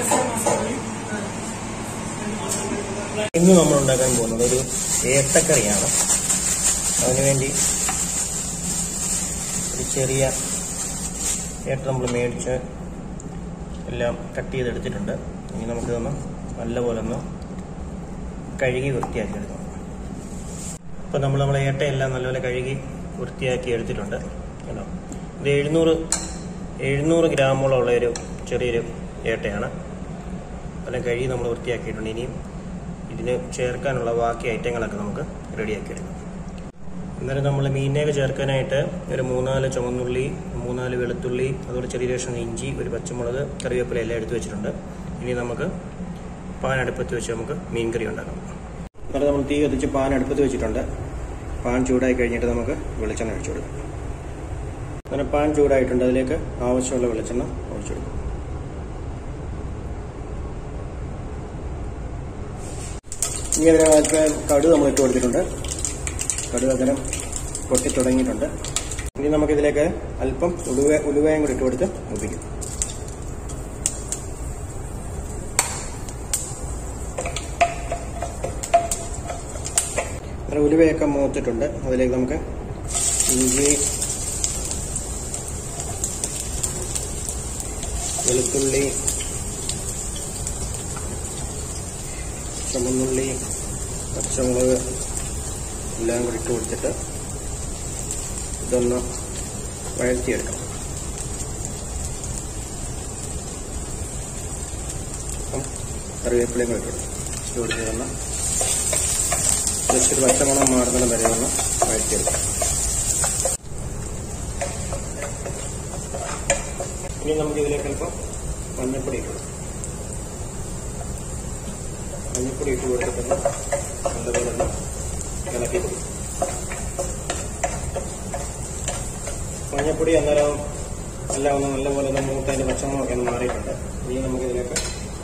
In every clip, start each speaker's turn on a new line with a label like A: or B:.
A: ഇന്ന് നമ്മൾ ഉണ്ടാക്കാൻ പോകുന്നത് ഒരു ഏത്തക്കറിയാണ് അതിനുവേണ്ടി ഒരു ചെറിയ ഏട്ട നമ്മൾ മേടിച്ച് എല്ലാം കട്ട് ചെയ്തെടുത്തിട്ടുണ്ട് ഇനി നമുക്കിതൊന്ന് നല്ലപോലെ ഒന്ന് കഴുകി വൃത്തിയാക്കി എടുക്കണം അപ്പോൾ നമ്മൾ നമ്മളെ ഏട്ടയെല്ലാം നല്ലപോലെ കഴുകി വൃത്തിയാക്കി എടുത്തിട്ടുണ്ട് കേട്ടോ ഇത് എഴുന്നൂറ് എഴുന്നൂറ് ഗ്രാമോളം ഉള്ള ഒരു ചെറിയൊരു ഏട്ടയാണ് അതെല്ലാം കഴുകി നമ്മൾ വൃത്തിയാക്കിയിട്ടുണ്ട് ഇനിയും ഇതിന് ചേർക്കാനുള്ള ബാക്കി ഐറ്റങ്ങളൊക്കെ നമുക്ക് റെഡിയാക്കി എടുക്കാം അന്നേരം നമ്മൾ മീനിനൊക്കെ ചേർക്കാനായിട്ട് ഒരു മൂന്നാല് ചുമന്നുള്ളി മൂന്നാല് വെളുത്തുള്ളി അതുപോലെ ചെറിയ കഷ്ണം ഇഞ്ചി ഒരു പച്ചമുളക് കറിവേപ്പില എല്ലാം എടുത്തു വെച്ചിട്ടുണ്ട് ഇനി നമുക്ക് പാൻ അടുപ്പത്ത് വെച്ച് നമുക്ക് മീൻ കറി ഉണ്ടാക്കാം അന്നേരം നമ്മൾ തീ കത്തിച്ച് പാൻ അടുപ്പത്ത് വെച്ചിട്ടുണ്ട് പാൻ ചൂടായി കഴിഞ്ഞിട്ട് നമുക്ക് വെളിച്ചെണ്ണ ഒഴിച്ചു കൊടുക്കാം അങ്ങനെ പാൻ ചൂടായിട്ടുണ്ട് അതിലേക്ക് ആവശ്യമുള്ള വെളിച്ചെണ്ണ ഒഴിച്ചു കൊടുക്കും ഇനി അതിനകത്ത് കടുക് നമ്മൾ ഇട്ട് കൊടുത്തിട്ടുണ്ട് കടുക് അന്നേരം പൊട്ടി തുടങ്ങിയിട്ടുണ്ട് ഇനി നമുക്കിതിലേക്ക് അല്പം ഉലുവ ഉലുവയും കൂടി ഇട്ട് കൊടുത്ത് ഒപ്പിക്കും അങ്ങനെ ഉലുവയൊക്കെ മൂത്തിട്ടുണ്ട് അതിലേക്ക് നമുക്ക് ഇഞ്ചി വെളുത്തുള്ളി ചുമന്നുള്ളി പച്ചമുളക് എല്ലാം കൂടി ഇട്ട് കൊടുത്തിട്ട് ഇതൊന്ന് വഴറ്റിയെടുക്കാം അപ്പം കറിവേപ്പിലയും കൂടി ഇട്ട് ഇട്ട് കൊടുത്തിട്ടൊന്ന് ജസ്റ്റ് ഒരു പച്ചമണം മാറുന്ന വരെ ഒന്ന് വഴറ്റിയെടുക്കാം ഇനി നമുക്ക് ഇതിലേക്ക് അല്പം മഞ്ഞപ്പൊടി ഇട്ട് കൊടുക്കാം മഞ്ഞപ്പൊടി ഇട്ട് കൊടുത്തിട്ട് നല്ലപോലെ ഒന്ന് ഇളക്കി കൊടുക്കും മഞ്ഞപ്പൊടി അന്നേരം എല്ലാം ഒന്ന് നല്ലപോലെ ഒന്ന് മൂത്തതിന്റെ പച്ചമുളകൊക്കെ ഒന്ന് മാറിയിട്ടുണ്ട് ഇനി നമുക്ക് ഇതിലേക്ക്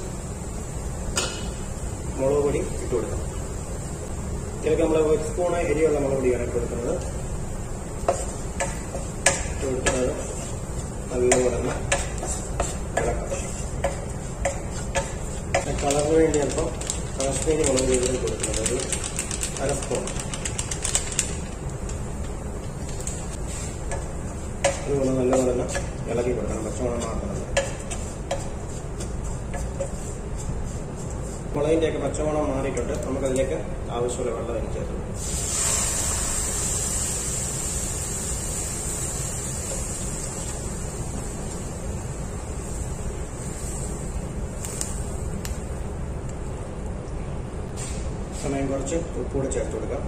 A: മുളക് പൊടി ഇട്ട് കൊടുക്കാം ഇതിലേക്ക് നമ്മൾ ഒരു സ്പൂണ് എരിയുള്ള മുളക് പൊടിയാണ് ഇട്ട് കൊടുക്കുന്നത് ഇട്ട് കൊടുക്കുന്നത് നല്ലപോലെ ഒന്ന് ഇളക്കാം കളറിന് വേണ്ടി അല്പം കാശ്മീരി മുളക് പൊടി കൊടുക്കുന്നത് ഒരു അര സ്പൂൺ അതുപോലെ നല്ലപോലെ തന്നെ ഇളക്കി കൊടുക്കണം പച്ചമുളക് മാറുന്നത് മുളകിൻ്റെയൊക്കെ പച്ചമുളക് മാറിയിട്ടുണ്ട് നമുക്കതിലേക്ക് ആവശ്യമുള്ള വെള്ളം അതിന് ചേർത്ത് കൊടുക്കാം. സമയം കുറച്ച് ഉപ്പൂടെ ചേർത്ത് കൊടുക്കാം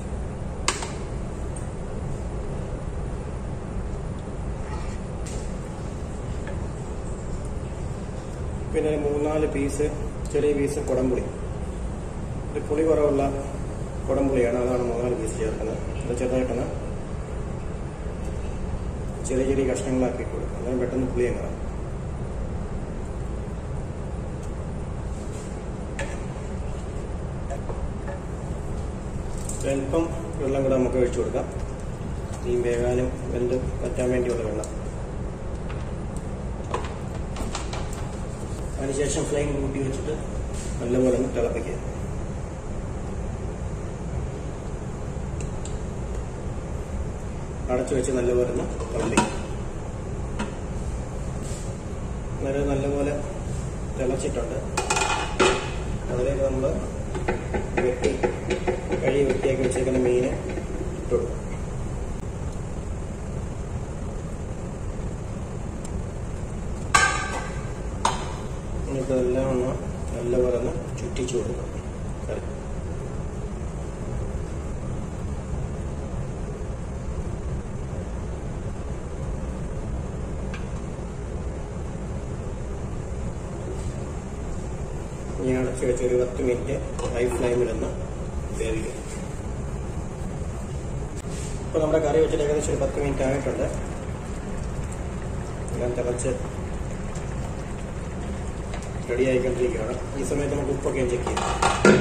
A: പിന്നെ ഒരു മൂന്നാല് പീസ് ചെറിയ പീസ് കുടംപുളി ഇത് പുളി കുറവുള്ള കുടംപുളിയാണ് അതാണ് മൂന്നാല് പീസ് ചേർക്കുന്നത് അത് ചെറുതായിട്ടൊന്ന് ചെറിയ ചെറിയ കഷ്ണങ്ങളാക്കി കൊടുക്കും അതാണ് പെട്ടെന്ന് പുളി അങ്ങ് ഇറങ്ങും. അല്പം വെള്ളം കൂടെ നമുക്ക് ഒഴിച്ചു കൊടുക്കാം മീൻ വേകാനും വെന്ത് പറ്റാൻ വേണ്ടിയുള്ള വെള്ളം അതിനുശേഷം ഫ്ലെയിം കൂട്ടി വെച്ചിട്ട് നല്ലപോലെ ഒന്ന് തിളപ്പിക്കുക അടച്ചു വെച്ച് നല്ലപോലെ ഒന്ന് തിളപ്പിക്കുക അന്നേരം നല്ലപോലെ തിളച്ചിട്ടുണ്ട് അതിലേക്ക് നമ്മൾ വെട്ടി കഴുകി വൃത്തിയാക്കി വെച്ചേക്കുന്ന മീന് ഇട്ട് കൊടുക്കും ഇതെല്ലാം ഒന്ന് നല്ലപോലെ ഒന്ന് ചുറ്റിച്ചു കൊടുക്കും കറി ഇനി അടച്ചു വെച്ച് ഒരു പത്ത് മിനിറ്റ് ഹൈ ഫ്ലെയിമിലൊന്ന് വേവിക്കും ഇപ്പോൾ നമ്മുടെ കറി വെച്ചിട്ട് ഏകദേശം ഒരു പത്ത് മിനിറ്റ് ആയിട്ടുണ്ട് എല്ലാം തിളച്ച് റെഡി ആയിക്കൊണ്ടിരിക്കുകയാണ് ഈ സമയത്ത് നമുക്ക് ഉപ്പൊക്കെ ചെക്ക് ചെയ്യാം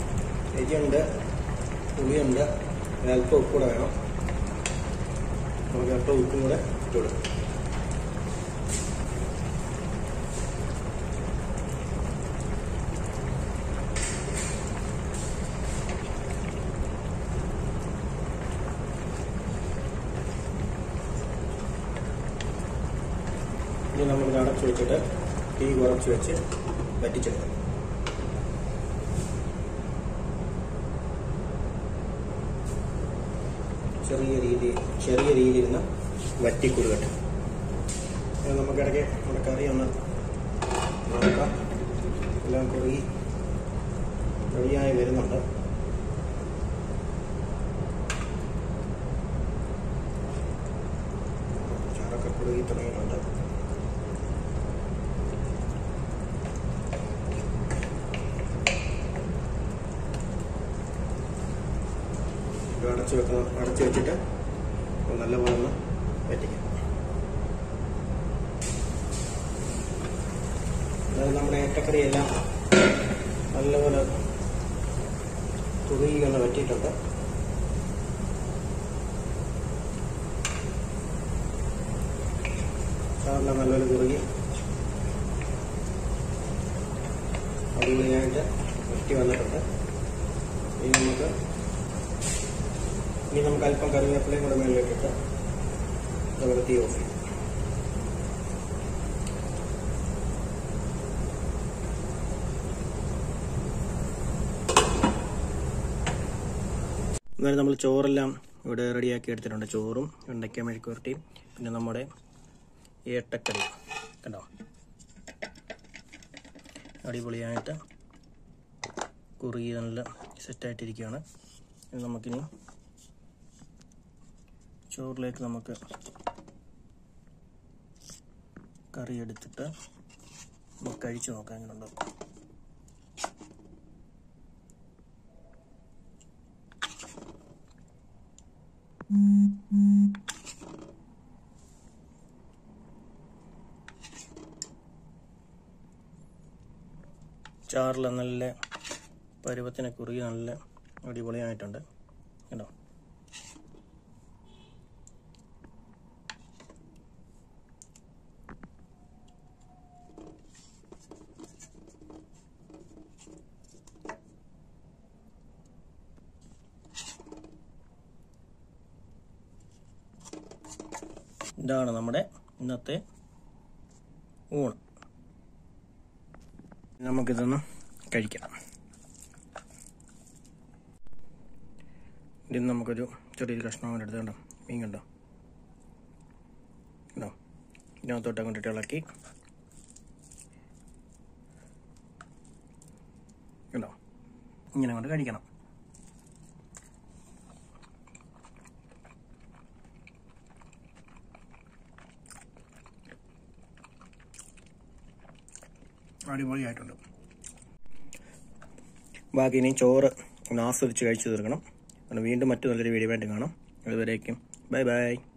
A: എരിയുണ്ട് പുളിയുണ്ട് അല്പം ഉപ്പ് കൂടെ വേണം നമുക്ക് അല്പം ഉപ്പും കൂടെ ഇട്ട് കൊടുക്കാം ഇനി നമുക്ക് അടച്ചു വെച്ചിട്ട് തീ കുറച്ച് വെച്ച് വറ്റിച്ചെടുക്കാം ചെറിയ രീതി ചെറിയ രീതിയിൽ നിന്ന് വറ്റിക്കൊടുക്കട്ടെ അത് നമുക്കിടയ്ക്ക് നമ്മുടെ കറി ഒന്ന് നോക്കാം എല്ലാം കുറുകി റെഡിയായി വരുന്നുണ്ട് ചാറൊക്കെ കുറുകി തുടങ്ങിയിട്ടുണ്ട് ഇത് അടച്ച് വെക്കണം അടച്ച് വെച്ചിട്ട് നല്ലപോലെ ഒന്ന് വറ്റിക്കാം അതായത് നമ്മുടെ ഏട്ടക്കറി എല്ലാം നല്ലപോലെ തുറുകി ഒന്ന് വറ്റിയിട്ടുണ്ട് സാറിന് നല്ലപോലെ കുറുകി അടിപൊളിയായിട്ട് വറ്റി വന്നിട്ടുണ്ട് ഇനി നമുക്ക് ഇനി നമുക്ക് അല്പം കറിവേപ്പിലയും കൂടെ മേളിലേക്കിട്ട് നമുക്ക് തീ ഓഫ് ചെയ്യാം എന്നാലും നമ്മൾ ചോറെല്ലാം ഇവിടെ റെഡിയാക്കി എടുത്തിട്ടുണ്ട് ചോറും വെണ്ടയ്ക്ക മെഴുക്കുവരട്ടിയും പിന്നെ നമ്മുടെ ഏട്ടക്കറി കണ്ടോ അടിപൊളിയായിട്ട് കുറുകി നല്ല സെറ്റായിട്ടിരിക്കുകയാണ് ഇത് നമുക്കിനി ചോറിലേക്ക് നമുക്ക് കറി എടുത്തിട്ട് നമുക്ക് കഴിച്ചു നോക്കാം എങ്ങനെയുണ്ടോ ചാറിൽ നല്ല പരുവത്തിനെ കുറുകി നല്ല അടിപൊളിയായിട്ടുണ്ട് കേട്ടോ ഇതാണ് നമ്മുടെ ഇന്നത്തെ ഊണ് നമുക്കിതൊന്ന് കഴിക്കാം ഇതിന് നമുക്കൊരു ചെറിയൊരു കഷ്ണം കൊണ്ട് എടുത്ത് കണ്ടോ മീൻ കണ്ടോ കണ്ടോ ഇതിനകത്തോട്ട് കൊണ്ടിട്ട് ഇളക്കി കണ്ടോ ഇങ്ങനെ കൊണ്ട് കഴിക്കണം അടിപൊളിയായിട്ടുണ്ട് ബാക്കി ഇനി ചോറ് ഒന്ന് ആസ്വദിച്ച് കഴിച്ചു തീർക്കണം അങ്ങനെ വീണ്ടും മറ്റു നല്ലൊരു വീഡിയോ ആയിട്ട് കാണാം അതുവരേക്കും ബൈ ബൈ